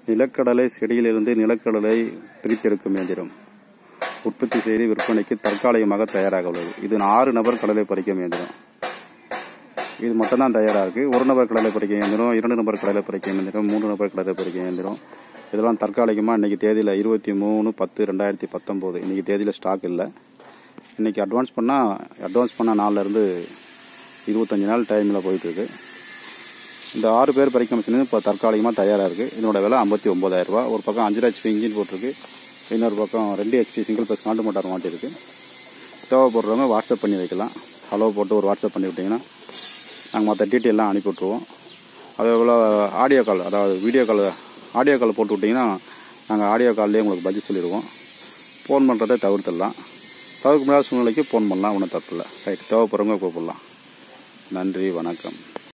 நிலக்கடலை செடியிலிருந்து நிலக்கடலை பிரித்தெடுக்கும் இயந்திரம் உற்பத்தி செய்து விற்பனைக்கு தற்காலிகமாக தயாராக உள்ளது இது ஆறு நபர் கடலை பறிக்கும் இயந்திரம் இது மட்டும்தான் தயாராக இருக்குது ஒரு நபர் கடலை பறிக்கும் இயந்திரம் இரண்டு நபர் கடலை பறிக்கும் இயந்திரம் மூன்று நபர் கடலை பறிக்கும் இயந்திரம் இதெல்லாம் தற்காலிகமாக இன்றைக்கி தேதியில் இருபத்தி மூணு பத்து ரெண்டாயிரத்தி பத்தொம்போது இன்றைக்கி தேதியில் ஸ்டாக் இல்லை இன்றைக்கி அட்வான்ஸ் பண்ணால் அட்வான்ஸ் பண்ண நாள்லேருந்து இருபத்தஞ்சி நாள் டைமில் போயிட்டுருக்கு இந்த ஆறு பேர் பறிக்கும் மிஷின் இப்போ தற்காலிகமாக தயாராக இருக்குது இதனோட விலை ஐம்பத்தி ஒம்பதாயிரரூபா ஒரு பக்கம் அஞ்சு ஹெச்பி இன்ஜின் போட்டிருக்கு இன்னொரு பக்கம் ரெண்டு ஹெச்பி சிங்கிள் ப்ளஸ் நாட்டு மோட்டார் மாட்டிருக்கு தேவைப்படுறவங்க வாட்ஸ்அப் பண்ணி வைக்கலாம் ஹலோ போட்டு ஒரு வாட்ஸ்அப் பண்ணி விட்டிங்கன்னா நாங்கள் மற்ற டீட்டெயிலாம் அனுப்பி விட்ருவோம் அதே போல் ஆடியோ கால் அதாவது வீடியோ கால் ஆடியோ கால் போட்டு விட்டிங்கன்னா நாங்கள் ஆடியோ கால்லேயே உங்களுக்கு பதில் சொல்லிடுவோம் ஃபோன் பண்ணுறதை தவிர்த்துடலாம் தவிர்க்க முடியாத சூழ்நிலைக்கு ஃபோன் பண்ணலாம் ஒன்றும் தப்பு இல்லை ரைட் தேவைப்படுறவங்க கூப்பிடலாம் நன்றி வணக்கம்